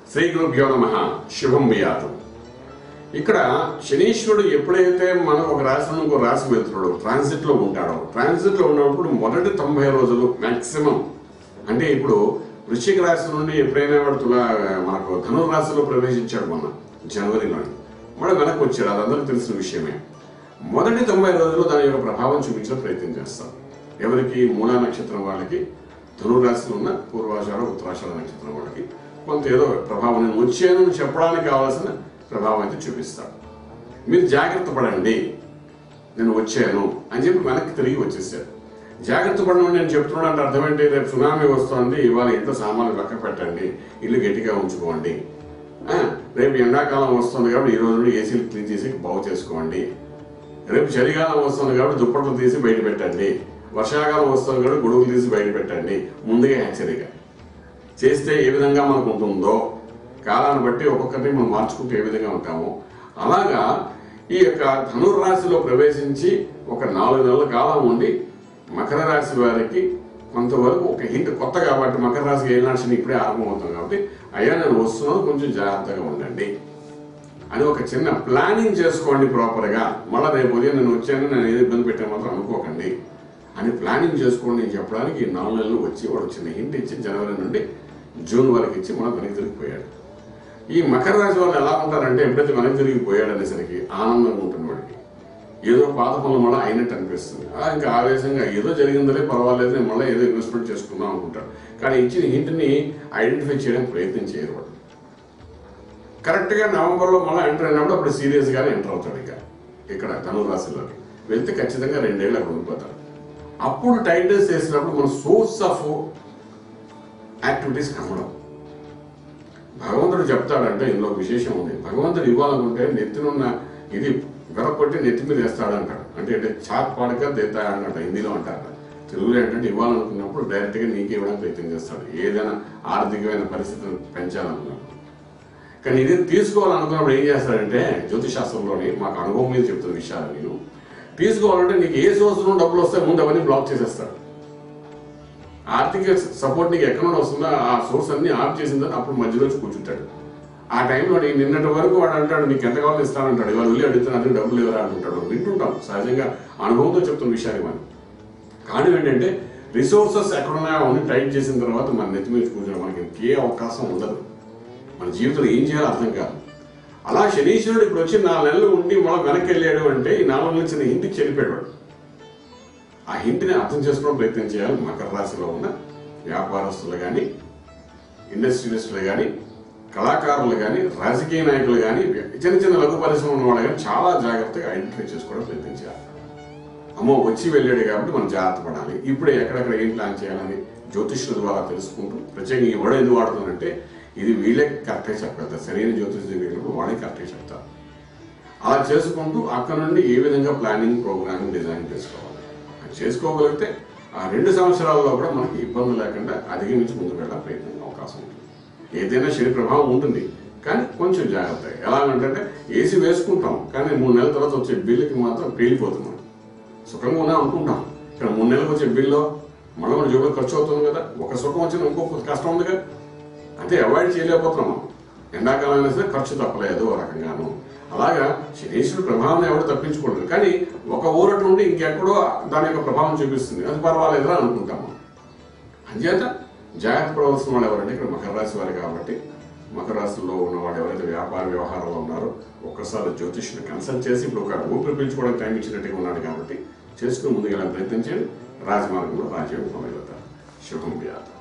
శ్రీ గురుభ్యో నమ శుభం వ్యాతం ఇక్కడ శనీశ్వరుడు ఎప్పుడైతే మనం ఒక రాశి నుండి ఇంకో రాశి వెళ్తున్నాడో ట్రాన్సిట్ లో ఉంటాడో ట్రాన్సిట్ లో ఉన్నప్పుడు మొదటి తొంభై రోజులు మాక్సిమం అంటే ఇప్పుడు వృశ్చిక రాశి నుండి ఎప్పుడైనా వాడు తులా మనకు ధనుర్ రాశిలో ప్రవేశించాడు మన జనవరిలో మళ్ళీ వెనక్కి వచ్చాడు అది అందరికీ తెలిసిన విషయమే మొదటి తొంభై రోజులు దాని యొక్క ప్రభావం చూపించే ప్రయత్నం చేస్తాం ఎవరికి మూలా నక్షత్రం వాళ్ళకి ధనురాశిలో ఉన్న పూర్వాషాఢ ఉత్తరాషాఢ నక్షత్రం వాళ్ళకి కొంత ఏదో ప్రభావం నేను వచ్చాను అని చెప్పడానికి కావాల్సిన ప్రభావం అయితే చూపిస్తాడు మీరు జాగ్రత్త పడండి నేను వచ్చాను అని చెప్పి వెనక్కి తిరిగి వచ్చేసారు జాగ్రత్త పడడం నేను చెప్తున్నాను అంటే అర్థం ఏంటి రేపు సునామీ వస్తుంది ఇవాళ ఎంత సామాన్లు లెక్క పెట్టండి ఇల్లు గట్టిగా ఉంచుకోండి ఆ, రేపు ఎండాకాలం వస్తుంది కాబట్టి ఈ రోజు నుండి ఏసీలు క్లీన్ చేసి బాగు చేసుకోండి రేపు చలికాలం వస్తుంది కాబట్టి దుప్పట్లు తీసి బయట పెట్టండి వర్షాకాలం వస్తుంది కాబట్టి గొడుగులు తీసి బయట పెట్టండి ముందుగా హెచ్చరిక చేస్తే ఏ విధంగా మనకు ఉంటుందో కాలాన్ని బట్టి ఒక్కొక్కరిని మనం మార్చుకుంటూ ఏ విధంగా ఉంటామో అలాగా ఈ యొక్క ధనుర్రాశిలో ప్రవేశించి ఒక నాలుగు నెలల కాలం ఉండి మకర రాశి వారికి కొంతవరకు ఒక హింట్ కొత్త కాబట్టి మకర రాశికి ఏ నాశనం ఇప్పుడే ఆరంభమవుతుంది కాబట్టి అయ్యా నేను వస్తున్నాను కొంచెం జాగ్రత్తగా ఉండండి అని ఒక చిన్న ప్లానింగ్ చేసుకోండి ప్రాపర్గా మళ్ళీ రేపు ఉదయం నేను వచ్చాను నేను ఏది ఇబ్బంది పెట్టాను మాత్రం అనుకోకండి అని ప్లానింగ్ చేసుకోండి అని చెప్పడానికి ఈ నాలుగు నెలలు వచ్చి వాడు చిన్న హింట్ ఇచ్చి జనవరి నుండి జూన్ వరకు ఇచ్చి మనం వెనక్కి తిరిగిపోయాడు ఈ మకర రాశి వాళ్ళు ఎలా ఉంటారంటే ఎప్పుడైతే వెనక్కి తిరిగిపోయాడు అనేసరికి ఆనందంగా ఉంటుంది వాడికి ఏదో పాత పనులు మళ్ళీ అయినట్టు అనిపిస్తుంది ఆ, ఇంకా ఆవేశంగా ఏదో జరిగిందలే పర్వాలేదు నేను మళ్ళీ ఏదో ఇన్వెస్ట్మెంట్ చేసుకుందాం అనుకుంటాడు కానీ ఇచ్చిన హింట్ని ఐడెంటిఫై చేయడానికి ప్రయత్నం చేయరు వాడు కరెక్ట్గా నవంబర్లో మళ్ళీ ఎంటర్ అయినప్పుడు అప్పుడు సీరియస్గానే ఎంటర్ అవుతాడు ఇక ఇక్కడ ధనురాశిలోకి వెళ్తే ఖచ్చితంగా రెండేళ్ళు అక్కడ ఉండిపోతాడు అప్పుడు టైటిల్స్ చేసినప్పుడు మన సోర్స్ ఆఫ్ యాక్టివిటీస్ కనబడం భగవంతుడు చెప్తాడంటే ఇందులో ఒక విశేషం ఉంది భగవంతుడు ఇవ్వాలనుకుంటే నెత్తినున్న ఇది వెరకొట్టి నెత్తి మీద వేస్తాడు అంటాడు అంటే అంటే చాక్ పాడక దేతా అంటాడు హిందీలో అంటారు తెలుగులో ఏంటంటే ఇవ్వాలనుకున్నప్పుడు డైరెక్ట్గా నీకే ఇవ్వడానికి ప్రయత్నం చేస్తాడు ఏదైనా ఆర్థికమైన పరిస్థితిని పెంచాలనుకున్నప్పుడు కానీ ఇది తీసుకోవాలనుకున్నప్పుడు ఏం చేస్తాడంటే జ్యోతిశాస్త్రంలోని మాకు అనుభవం మీద చెప్తున్న విషయాలు నేను తీసుకోవాలంటే నీకు ఏ సోర్స్ నుండి డబ్బులు వస్తే ముందు అవన్నీ బ్లాక్ చేసేస్తాడు ఆర్థిక సపోర్ట్ నీకు ఎక్కడ నుండి వస్తుందో ఆ సోర్స్ అన్ని ఆఫ్ చేసిన తర్వాత అప్పుడు మధ్యలో వచ్చి కూర్చుంటాడు ఆ టైంలో నీ నిన్నటి వరకు వాడు అంటాడు నీకు ఎంత కావాలో ఇస్తానంటాడు ఇవాళ వెళ్ళి అడుగుతున్నా అతనికి డబ్బులు ఎవరా అంటుంటాడు వింటుంటాం సహజంగా అనుభవంతో చెప్తున్న విషయాన్ని మనం కానీ ఏంటంటే రిసోర్సెస్ ఎక్కడున్నాయో అవన్నీ టైట్ చేసిన తర్వాత మన నెత్తి మీద కూర్చోడం మనకి ఇంకే అవకాశం ఉండదు మన జీవితంలో ఏం చేయాలో అర్థం కాదు అలా శనీశ్వరుడు ఇప్పుడు వచ్చి నాలుగు నెలలు ఉండి మనం వెనక్కి వెళ్ళాడు అంటే ఈ నాలుగు నెలలు చిన్న ఇంటికి చెడిపోయాడు ఆ హింట్ని అర్థం చేసుకోవడం ప్రయత్నం చేయాలి మకర రాశిలో ఉన్న వ్యాపారస్తులు కానీ ఇండస్ట్రియలిస్టులు కానీ కళాకారులు కానీ రాజకీయ నాయకులు కానీ చిన్న చిన్న లఘు పరిశ్రమ ఉన్న వాళ్ళు కానీ చాలా జాగ్రత్తగా ఐడెంటిఫై చేసుకోవడం ప్రయత్నం చేయాలి అమ్మో వచ్చి వెళ్ళాడు కాబట్టి మనం జాగ్రత్త పడాలి ఇప్పుడే ఎక్కడెక్కడ ఏం ప్లాన్ చేయాలని జ్యోతిష్యుల ద్వారా తెలుసుకుంటూ ప్రత్యేకంగా ఈ వడ ఎందుకు వాడుతుందంటే ఇది వీళ్ళే కరెక్ట్గా చెప్పగలుగుతారు సరైన జ్యోతిష్ దగ్గర వాళ్ళే కరెక్ట్గా చెప్తారు అలా చేసుకుంటూ అక్కడ నుండి ఏ విధంగా ప్లానింగ్ ప్రోగ్రామింగ్ డిజైన్ చేసుకోవాలి అది చేసుకోగలిగితే ఆ రెండు సంవత్సరాల్లో కూడా మనకి ఇబ్బంది లేకుండా అధిగమించి ముందుకు వెళ్ళే ప్రయత్నం అవకాశం ఉంటుంది ఏదైనా శని ప్రభావం ఉంటుంది కానీ కొంచెం జాగ్రత్త ఎలాగంటే ఏసీ వేసుకుంటాం కానీ మూడు నెలల తర్వాత వచ్చే బిల్లుకి మాత్రం పేలిపోతున్నాం సుఖంగా ఉన్నా అనుకుంటాం ఇక్కడ మూడు నెలలకు వచ్చే బిల్లు మళ్ళీ మన జోబులు ఖర్చు అవుతుంది కదా ఒక సుఖం వచ్చిన ఇంకో కష్టం ఉంది కదా అంటే అవాయిడ్ చేయలేకపోతున్నాం మనం. ఎండాకాలం అయినా సరే ఖర్చు తప్పలేదు ఓ రకంగాను అలాగా శనీశ్వరుడు ప్రభావం ఎవరు తప్పించుకోలేదు కానీ ఒక ఊరటి నుండి ఇంకెక్కడో దాని యొక్క ప్రభావం చూపిస్తుంది అది పర్వాలేదురా అనుకుంటాము అంచేత జాగ్రత్త పడవలసిన వాళ్ళు ఎవరంటే ఇక్కడ మకర రాశి వారు కాబట్టి మకర రాశిలో ఉన్న వాళ్ళు ఎవరైతే వ్యాపార వ్యవహారంలో ఉన్నారో ఒక్కసారి జ్యోతిష్ని కన్సల్ట్ చేసి ఇప్పుడు ఒక ఊపిరి పీల్చుకోవడానికి టైం ఇచ్చినట్టుగా ఉన్నాడు కాబట్టి చేసుకుని ముందుకు వెళ్ళాలని ప్రయత్నం చేయండి రాజమార్గంలో రాజ్యం పొందగలుగుతారు శుభం వ్యాధి